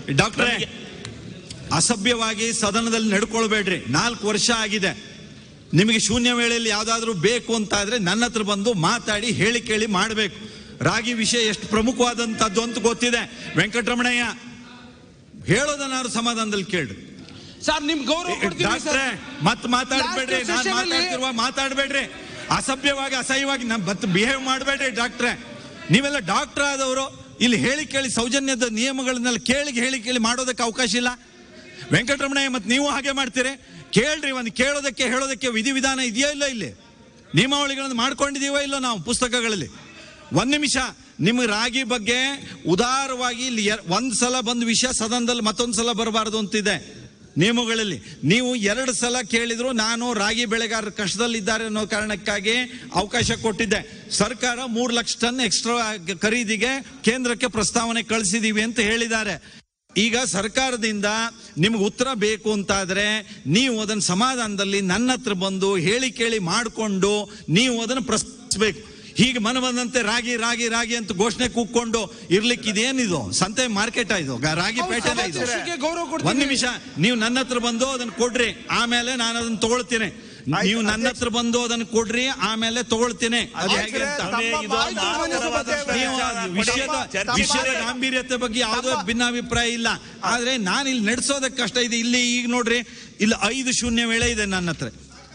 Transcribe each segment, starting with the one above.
ಡಾಕ್ಟ್ರೇ ಅಸಭ್ಯವಾಗಿ ಸದನದಲ್ಲಿ ನಡ್ಕೊಳ್ಬೇಡ್ರಿ ನಾಲ್ಕು ವರ್ಷ ಆಗಿದೆ ನಿಮಗೆ ಶೂನ್ಯ ವೇಳೆಯಲ್ಲಿ ಯಾವ್ದಾದ್ರು ಬೇಕು ಅಂತ ಆದ್ರೆ ನನ್ನ ಹತ್ರ ಬಂದು ಮಾತಾಡಿ ಹೇಳಿ ಕೇಳಿ ಮಾಡಬೇಕು ರಾಗಿ ವಿಷಯ ಎಷ್ಟು ಪ್ರಮುಖವಾದಂತದ್ದು ಅಂತ ಗೊತ್ತಿದೆ ವೆಂಕಟರಮಣಯ್ಯ ಹೇಳೋದನ್ನಾರು ಸಮಾಧಾನದಲ್ಲಿ ಕೇಳ್ರಿ ಸರ್ ನಿಮ್ ಗೌರವ ಕೊಡ್ತೀವಿ ಸರ್ ಡಾಕ್ಟ್ರೇ ಮತ್ ಮಾತಾಡ್ಬೇಡ್ರಿ Last ನಾನು session ಅಲ್ಲಿ- ಮಾತಾಡ್ತಿರುವ ಮಾತಾಡ್ಬೇಡ್ರಿ ಅಸಭ್ಯವಾಗಿ ಅಸಹ್ಯವಾಗಿ ನಮ್ ಮತ್ತೆ ಬಿಹೇವ್ ಮಾಡಬೇಡ್ರಿ ಡಾಕ್ಟ್ರೇ ನೀವೆಲ್ಲ ಡಾಕ್ಟರ್ ಆದವರು ಇಲ್ಲಿ ಹೇಳಿ ಕೇಳಿ ಸೌಜನ್ಯದ ನಿಯಮಗಳನ್ನೆಲ್ಲ ಕೇಳಿ ಹೇಳಿ ಕೇಳಿ ಮಾಡೋದಕ್ಕೆ ಅವಕಾಶ ಇಲ್ಲ ವೆಂಕಟರಮಣಯ್ಯ ಮತ್ತೆ ನೀವು ಹಾಗೆ ಮಾಡ್ತೀರಿ ಕೇಳ್ರಿ ಒಂದು ಕೇಳೋದಕ್ಕೆ ಹೇಳೋದಕ್ಕೆ ವಿಧಿವಿಧಾನ ಇದೆಯೋ ಇಲ್ಲ ಇಲ್ಲಿ ನಿಯಮಾವಳಿಗಳನ್ನು ಮಾಡ್ಕೊಂಡಿದೀವೋ ಇಲ್ಲೋ ನಾವು ಪುಸ್ತಕಗಳಲ್ಲಿ ಒಂದ್ ನಿಮಿಷ ನಿಮ್ಗೆ ರಾಗಿ ಬಗ್ಗೆ ಉದಾರವಾಗಿ ಇಲ್ಲಿ ಎರ್- ಒಂದ್ ಸಲ ಬಂದ ವಿಷಯ ಸದನದಲ್ಲಿ ಮತ್ತೊಂದ್ ಸಲ ಬರಬಾರದು ಅಂತಿದೆ ನಿಯಮಗಳಲ್ಲಿ ನೀವು ಎರಡು ಸಲ ಕೇಳಿದ್ರು ನಾನು ರಾಗಿ ಬೆಳೆಗಾರರ ಕಷ್ಟದಲ್ಲಿದ್ದಾರೆ ಅನ್ನೋ ಕಾರಣಕ್ಕಾಗಿ ಅವಕಾಶ ಕೊಟ್ಟಿದ್ದೆ ಸರ್ಕಾರ ಮೂರು ಲಕ್ಷ ಟನ್ ಎಕ್ಸ್ಟ್ರಾ ಖರೀದಿಗೆ ಕೇಂದ್ರಕ್ಕೆ ಪ್ರಸ್ತಾವನೆ ಕಳಿಸಿದೀವಿ ಅಂತ ಹೇಳಿದ್ದಾರೆ ಈಗ ಸರ್ಕಾರದಿಂದ ನಿಮ್ಗೆ ಉತ್ತರ ಬೇಕು ಅಂತಾದ್ರೆ ನೀವು ಅದನ್ನ ಸಮಾಧಾನದಲ್ಲಿ ನನ್ನ ಹತ್ರ ಬಂದು ಹೇಳಿ ಕೇಳಿ ಮಾಡಿಕೊಂಡು ನೀವು ಅದನ್ನು ಪ್ರಶ್ನಿಸಬೇಕು ಹೀಗೆ ಮನ ಬಂದಂತೆ ರಾಗಿ ರಾಗಿ ರಾಗಿ ಅಂತ ಘೋಷಣೆ ಕೂಗ್ಕೊಂಡು ಇರ್ಲಿಕ್ಕೆ ಇದೇನಿದು ಸಂತೆ ಮಾರ್ಕೆಟ್ ಇದು ಗ- ರಾಗಿ ಹೌದು, ಪೇಟೆನ ಇದು ಸಭಾಧ್ಯಕ್ಷರಿಗೆ ಗೌರವ ಕೊಡ್ತೀವಿ. ಒಂದ್ ನಿಮಿಷ ನೀವು ನನ್ನ ಹತ್ರ ಬಂದು ಅದನ್ನ ಕೊಡ್ರಿ ಆಮೇಲೆ ನಾನು ಅದನ್ನ ತಗೊಳ್ತೀನಿ ನೀವು ನನ್ನ ಹತ್ರ ಬಂದು ಅದನ್ನ ಕೊಡ್ರಿ ಆಮೇಲೆ ತಗೊಳ್ತೀನಿ ಅದು ಹೇಗೆ ಅಂತ ತಮ್ಮ ಆಯ್ತು, ಮಾನ್ಯ ಸಭಾಧ್ಯಕ್ಷರೇ. ನೀವು ಅದು ವಿಷಯದ ಚರ್ಚೆ ವಿಷಯದ ಮಾಡಿ. ಗಾಂಭೀರ್ಯತೆ ಬಗ್ಗೆ ಯಾವುದೋ ಭಿನ್ನಾಭಿಪ್ರಾಯ ಇಲ್ಲ ಆದ್ರೆ ನಾನು ಇಲ್ಲಿ ನಡೆಸೋದಕ್ಕೆ ಕಷ್ಟ ಇದೆ ಇಲ್ಲಿ ಈಗ ನೋಡ್ರಿ ಇಲ್ಲಿ ಐದು ಶೂನ್ಯ ವೇಳೆ ಇದೆ ನನ್ನ ಹತ್ರ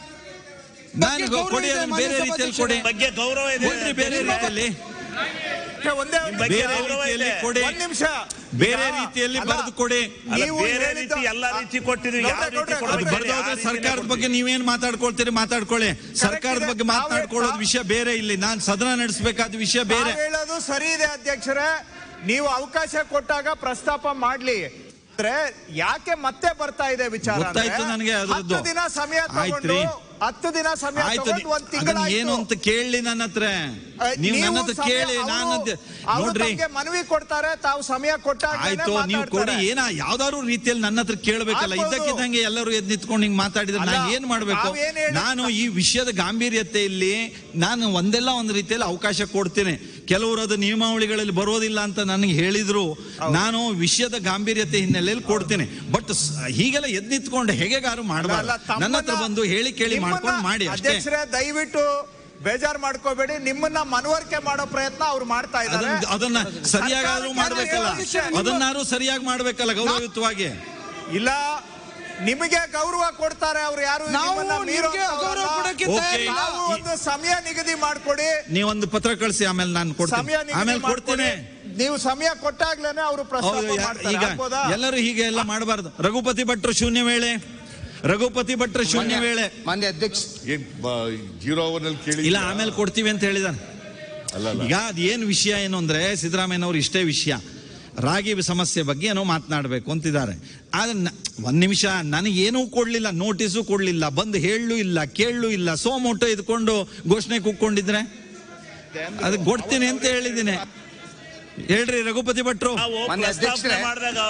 ನಾನು ಗೌರವ ಕೊಡಿ ಇದೆ, ಅದನ್ನ ಮಾನ್ಯ ಬೇರೆ ರೀತಿಯಲ್ಲಿ ಕೊಡಿ ಬಗ್ಗೆ ಗೌರವ ಇದೆ ಕೊಡ್ರಿ ಬೇರೆ ರೀತಿಯಲ್ಲಿ ಒಂದೇ ನಿಮ್ ಬಗ್ಗೆ ಬೇರೆ ಗೌರವ ರೀತಿಯಲ್ಲಿ ಇದೆ. ಕೊಡಿ ಒಂದ್ ನಿಮಿಷ ಬೇರೆ ರೀತಿಯಲ್ಲಿ ಅಲ್ಲ, ಬರೆದು ಕೊಡಿ ಅಲ್ಲ, ನೀವು ಬೇರೆ ಹೇಳಿದ್ದು- ರೀತಿ ಎಲ್ಲಾ ರೀತಿ ಕೊಟ್ಟಿದ್ವಿ ಯಾವ ಗೌಡ್ರೆ, ರೀತಿ ಗೌಡ್ರೆ, ಅದು ಕೊಡ್ಬೇಕು ಗೌಡ್ರೆ, ಬರ್ದೋದ್ರೆ ಆ ರೀತಿನೇ ಸರ್ಕಾರದ ಬಗ್ಗೆ ಕೊಡ್ತೀವಿ. ನೀವೇನ್ ಮಾತಾಡ್ಕೊಳ್ತೀರಿ ಮಾತಾಡ್ಕೊಳ್ಳಿ ಸರ್ಕಾರದ ಬಗ್ಗೆ ಇದೆ. ಮಾತನಾಡ್ಕೊಳ್ಳೋದು ತಾವೇ- ವಿಷಯ ಬೇರೆ ಇಲ್ಲಿ ನಾನು ಸದನ ನಡೆಸಬೇಕಾದ ವಿಷಯ ಬೇರೆ ನಾವ್ ಹೇಳೋದು ಸರಿ ಇದೆ ಅಧ್ಯಕ್ಷರೇ ನೀವು ಅವಕಾಶ ಕೊಟ್ಟಾಗ ಪ್ರಸ್ತಾಪ ಮಾಡ್ಲಿ ಅಂದ್ರೆ ಯಾಕೆ ಮತ್ತೆ ಬರ್ತಾ ಇದೆ ವಿಚಾರ ಅಂದ್ರೆ, ಗೊತ್ತಾಯ್ತು ನನಗೆ ಅದ್ರದ್ದು. ಹತ್ತು ದಿನ ಸಮಯ ಆಯ್ತು ತಗೊಂಡು ರೀ. ಹತ್ತು ದಿನ ಸಮಯ ಆಯ್ತು ತಗೊಂಡು ಒಂದ್ ಅದನ್ನ ಏನು ತಿಂಗಳಾಯ್ತು ಅಂತ ಕೇಳಿ ನನ್ನ ಹತ್ರ ನೀವು ನನ್ನ ಹತ್ರ ಸಮಯ- ಕೇಳಿ ಅವ್ರು- ನಾನು ಅದ್- ಅವ್ರು ನೋಡ್ರಿ ತಮ್ಗೆ ಮನವಿ ಕೊಡ್ತಾರೆ ತಾವು ಸಮಯ ಕೊಟ್ಟಾಗ ಆಯ್ತು ನೀವು ಕೊಡಿ ಏನ ಯಾವ್ದಾದ್ರು ರೀತಿಯಲ್ಲಿ ನನ್ನ ಹತ್ರ ಕೇಳ್ಬೇಕಲ್ಲ ಆಗ್ಬೋದು. ಇದ್ದಕ್ಕಿದ್ದಂಗೆ ಎಲ್ಲರೂ ಎದ್ ನಿಂತ್ಕೊಂಡು ಹಿಂಗ್ ಮಾತಾಡಿದ್ರೆ ಅಲ್ಲ, ನಾನು ಏನ್ ಮಾಡ್ಬೇಕು ನಾವೇನ್ ಹೇಳಿ- ನಾನು ಈ ವಿಷಯದ ಗಾಂಭೀರ್ಯತೆಯಲ್ಲಿ ನಾನು ಒಂದೆಲ್ಲ ಒಂದು ರೀತಿಯಲ್ಲಿ ಅವಕಾಶ ಕೊಡ್ತೀನಿ ಕೆಲವರು ಅದು ನಿಯಮಾವಳಿಗಳಲ್ಲಿ ಬರೋದಿಲ್ಲ ಅಂತ ನನಗೆ ಹೇಳಿದ್ರು ನಾನು ವಿಷಯದ ಗಾಂಭೀರ್ಯತೆ ಹಿನ್ನೆಲೆಯಲ್ಲಿ ಕೊಡ್ತೀನಿ ಬಟ್ ಹೀಗೆಲ್ಲ ಎದ್ ನಿಂತ್ಕೊಂಡು ಹೇಗೆಗಾರು ಮಾಡಬಾರ್ದು ನನ್ನ ಹತ್ರ ಬಂದು ಹೇಳಿ ಕೇಳಿ ಮಾಡ್ಕೊಂಡು ಮಾಡಿ ಅಷ್ಟೇ ಅಧ್ಯಕ್ಷರೇ ದಯವಿಟ್ಟು ಬೇಜಾರ್ ಮಾಡ್ಕೋಬೇಡಿ ನಿಮ್ಮನ್ನ ಮನವರಿಕೆ ಮಾಡೋ ಪ್ರಯತ್ನ ಅವ್ರು ಮಾಡ್ತಾ ಇದ್ದಾರೆ ಅದನ್ನ ಅದನ್ನ ಸರಿಯಾಗಾದ್ರೂ ಸರ್ಕಾರಕ್ಕೆ ಮಾಡ್ಬೇಕಲ್ಲ ಹೇಳೋ ವಿಷಯ ನಿಮ್ಮ- ಅದನ್ನಾರು ಸರಿಯಾಗಿ ಮಾಡ್ಬೇಕಲ್ಲ ಗೌರವಯುತವಾಗಿ ಇಲ್ಲ ನಿಮಗೆ ಗೌರವ ಕೊಡ್ತಾರೆ ಅವ್ರು ಯಾರು ನಾವು ನಿಮ್ಮನ್ನ ಮೀರೋ ನಿಮ್ಗೆ ಗೌರವ ಕೊಡಕ್ಕೆ ಓಕೆ. ತಯಾರಿಲ್ಲ. ನಾವು ಒಂದು ಸಮಯ ನಿಗದಿ ಮಾಡ್ಕೊಡಿ ನೀವೊಂದು ಪತ್ರ ಕಳಿಸಿ ಆಮೇಲೆ ನಾನು ಸಮಯ ಕೊಡ್ತೀನಿ ನಿಗದಿ ಆಮೇಲೆ ಮಾಡ್ಕೊಡಿ. ಕೊಡ್ತೀನಿ ನೀವು ಸಮಯ ಕೊಟ್ಟಾಗ್ಲೇನೆ ಅವರು ಪ್ರಸ್ತಾಪ ಹೌದು ಯಾ- ಮಾಡ್ತಾರೆ ಈಗ ಆಗ್ಬೋದಾ? ಎಲ್ಲರೂ ಹೀಗೆ ಎಲ್ಲ ಮಾಡಬಾರ್ದು ರಘುಪತಿ ಭಟ್ರು ಶೂನ್ಯ ವೇಳೆ ರಘುಪತಿ ಭಟ್ರು ಶೂನ್ಯ ವೇಳೆ ಮಾನ್ಯ ಅಧ್ಯಕ್ಷ ಏನ್ ಜೀರೋ ಅವರ್ ನಲ್ಲಿ ಕೇಳಿ ಇಲ್ಲ ಆಮೇಲೆ ಕೊಡ್ತೀವಿ ಅಂತ ಹೇಳಿದಾನೆ ಅಲ್ಲ ಅಲ್ಲ ಈಗ ಅದು ಏನು ವಿಷಯ ಏನು ಅಂದ್ರೆ ಸಿದ್ದರಾಮಯ್ಯನವ್ರು ಇಷ್ಟೇ ವಿಷಯ ರಾಗಿ ಸಮಸ್ಯೆ ಬಗ್ಗೆ ಏನೋ ಮಾತನಾಡಬೇಕು ಅಂತಿದ್ದಾರೆ ಆದ್ರೆ ನ- ಒಂದ್ ನಿಮಿಷ ನನಗೇನೂ ಕೊಡ್ಲಿಲ್ಲ ನೋಟಿಸು ಕೊಡ್ಲಿಲ್ಲ ಬಂದು ಹೇಳಲು ಇಲ್ಲ ಕೇಳಲು ಇಲ್ಲ ಸೋಮೋಟೋ ಇದ್ಕೊಂಡು ಘೋಷಣೆ ಕೂತ್ಕೊಂಡಿದ್ರೆ ಅದಕ್ಕೆ ಕೊಡ್ತೀನಿ ಅಂತ ಹೇಳಿದ್ದೀನಿ ಹೇಳ್ರಿ ರಘುಪತಿ ಭಟ್ರು ನಾವು ಮಾನ್ಯ ಪ್ರಸ್ತಾಪನೆ ಅಧ್ಯಕ್ಷರೇ. ಮಾಡಿದಾಗ